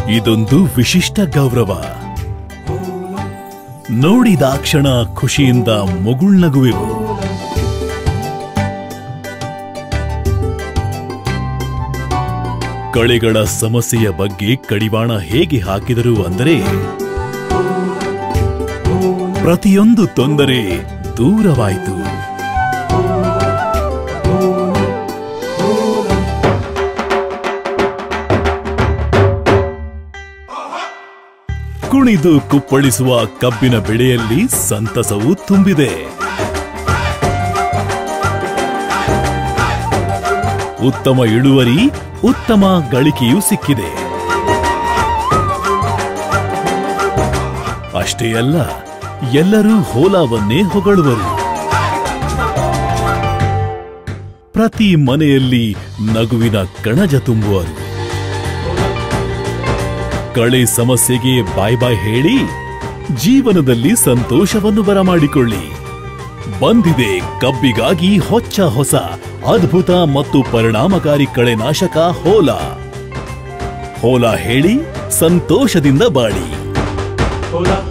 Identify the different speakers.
Speaker 1: ಇದೊಂದು ವಿಶಿಷ್ಟ ಗೌರವ ನೋಡಿದಾಕ್ಷಣ ಖುಷಿಯಿಂದ ಮುಗುಳ್ನಗುವೆವು ಕಳೆಗಳ ಸಮಸ್ಯೆಯ ಬಗ್ಗೆ ಕಡಿವಾಣ ಹೇಗೆ ಹಾಕಿದರು ಅಂದರೆ ಪ್ರತಿಯೊಂದು ತೊಂದರೆ ದೂರವಾಯಿತು ಕುಣಿದು ಕುಪ್ಪಳಿಸುವ ಕಬ್ಬಿನ ಬೆಳೆಯಲ್ಲಿ ಸಂತಸವು ತುಂಬಿದೆ ಉತ್ತಮ ಇಳುವರಿ ಉತ್ತಮ ಗಳಿಕೆಯೂ ಸಿಕ್ಕಿದೆ ಅಷ್ಟೇ ಅಲ್ಲ ಎಲ್ಲರೂ ಹೋಲಾವನ್ನೇ ಹೊಗಳುವರು ಪ್ರತಿ ಮನೆಯಲ್ಲಿ ನಗುವಿನ ಕಣಜ ತುಂಬುವರು ಕಳೆ ಸಮಸ್ಯೆಗೆ ಬಾಯ್ ಬಾಯ್ ಹೇಳಿ ಜೀವನದಲ್ಲಿ ಸಂತೋಷವನ್ನು ಬರಮಾಡಿಕೊಳ್ಳಿ ಬಂದಿದೆ ಕಬ್ಬಿಗಾಗಿ ಹೊಚ್ಚ ಹೊಸ ಅದ್ಭುತ ಮತ್ತು ಪರಿಣಾಮಕಾರಿ ಕಳೆನಾಶಕ ಹೋಲಾ ಹೋಲಾ ಹೇಳಿ ಸಂತೋಷದಿಂದ ಬಾಳಿ
Speaker 2: ಹೋಲಾ